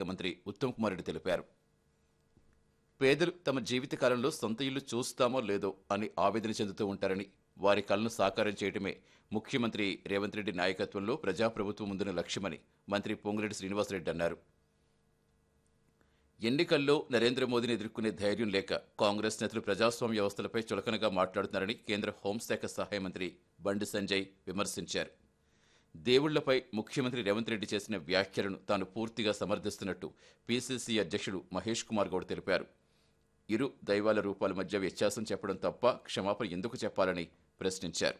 మంత్రి ఉత్తమ్ కుమార్ రెడ్డి తెలిపారు పేదలు తమ జీవితకాలంలో సొంత ఇల్లు చూస్తామో లేదో అని ఆవేదన చెందుతూ ఉంటారని వారి కలను సాకారం చేయడమే ముఖ్యమంత్రి రేవంత్ రెడ్డి నాయకత్వంలో ప్రజాప్రభుత్వం ముందున్న లక్ష్యమని మంత్రి పొంగులేటి శ్రీనివాసరెడ్డి అన్నారు ఎన్నికల్లో నరేంద్ర మోదీని ఎదుర్కొనే ధైర్యం లేక కాంగ్రెస్ నేతలు ప్రజాస్వామ్య వ్యవస్థలపై చులకనగా మాట్లాడుతున్నారని కేంద్ర హోంశాఖ సహాయ మంత్రి బండి సంజయ్ విమర్శించారు దేవుళ్లపై ముఖ్యమంత్రి రేవంత్ రెడ్డి చేసిన వ్యాఖ్యలను తాను పూర్తిగా సమర్థిస్తున్నట్టు పీసీసీ అధ్యక్షుడు మహేష్ కుమార్ గౌడ్ తెలిపారు ఇరు దైవాల రూపాల మధ్య వ్యత్యాసం చెప్పడం తప్ప క్షమాపణ ఎందుకు చెప్పాలని ప్రశ్నించారు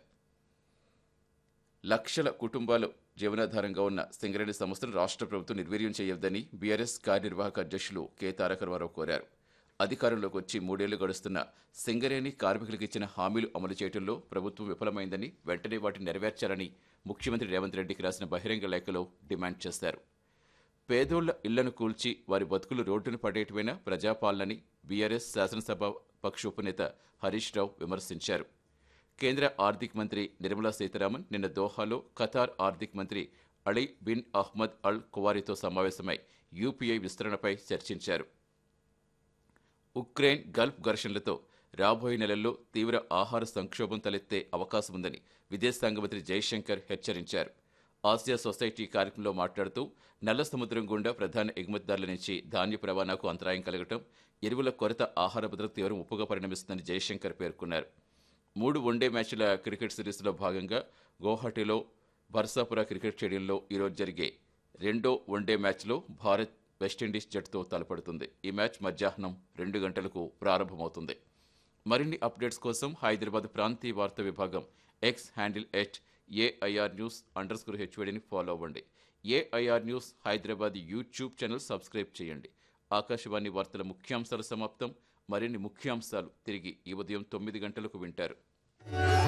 లక్షల కుటుంబాలు జీవనాధారంగా ఉన్న సింగరేణి సంస్థను రాష్ట్ర ప్రభుత్వం నిర్వీర్యం చేయవద్దని బీఆర్ఎస్ కార్యనిర్వాహక అధ్యక్షులు కె తారక రామారావు కోరారు అధికారంలోకి వచ్చి మూడేళ్లు గడుస్తున్న సింగరేణి కార్మికులకు ఇచ్చిన హామీలు అమలు చేయడంలో ప్రభుత్వం విఫలమైందని వెంటనే వాటిని నెరవేర్చాలని ముఖ్యమంత్రి రేవంత్ రెడ్డికి రాసిన బహిరంగ లేఖలో డిమాండ్ చేశారు పేదోళ్ల ఇళ్లను కూల్చి వారి బతుకులు రోడ్డున పడేయటమేనా ప్రజాపాలనని బీఆర్ఎస్ శాసనసభ పక్ష ఉపనేత హరీష్ రావు విమర్శించారు కేంద్ర ఆర్థిక మంత్రి నిర్మలా సీతారామన్ నిన్న దోహాలో ఖతార్ ఆర్థిక మంత్రి అలీ బిన్ అహ్మద్ అల్ కువారితో సమావేశమై యూపీఐ విస్తరణపై చర్చించారు ఉక్రెయిన్ గల్ఫ్ ఘర్షణలతో రాబోయే నెలల్లో తీవ్ర ఆహార సంక్షోభం తలెత్తే అవకాశం ఉందని విదేశాంగ మంత్రి జైశంకర్ హెచ్చరించారు ఆసియా సొసైటీ కార్యక్రమంలో మాట్లాడుతూ నల్ల సముద్రం గుండా ప్రధాన ఎగుమతిదారుల నుంచి ధాన్య రవాణాకు అంతరాయం కలగటం ఎరువుల కొరత ఆహార భద్రత తీవ్ర ముప్పుగా పరిణమిస్తుందని జైశంకర్ పేర్కొన్నారు మూడు వన్డే మ్యాచ్ల క్రికెట్ సిరీస్లో భాగంగా గౌహటిలో బర్సాపుర క్రికెట్ స్టేడియంలో ఈరోజు జరిగే రెండో వన్డే మ్యాచ్లో భారత్ వెస్టిండీస్ జట్టుతో తలపడుతుంది ఈ మ్యాచ్ మధ్యాహ్నం రెండు గంటలకు ప్రారంభమవుతుంది మరిన్ని అప్డేట్స్ కోసం హైదరాబాద్ ప్రాంతీయ వార్తా విభాగం X handle at AIR news underscore హెచ్వడిని ఫాలో అవ్వండి AIR news Hyderabad YouTube channel subscribe చేయండి ఆకాశవాణి వార్తల ముఖ్యాంశాలు సమాప్తం మరిన్ని ముఖ్యాంశాలు తిరిగి ఈ ఉదయం తొమ్మిది గంటలకు వింటారు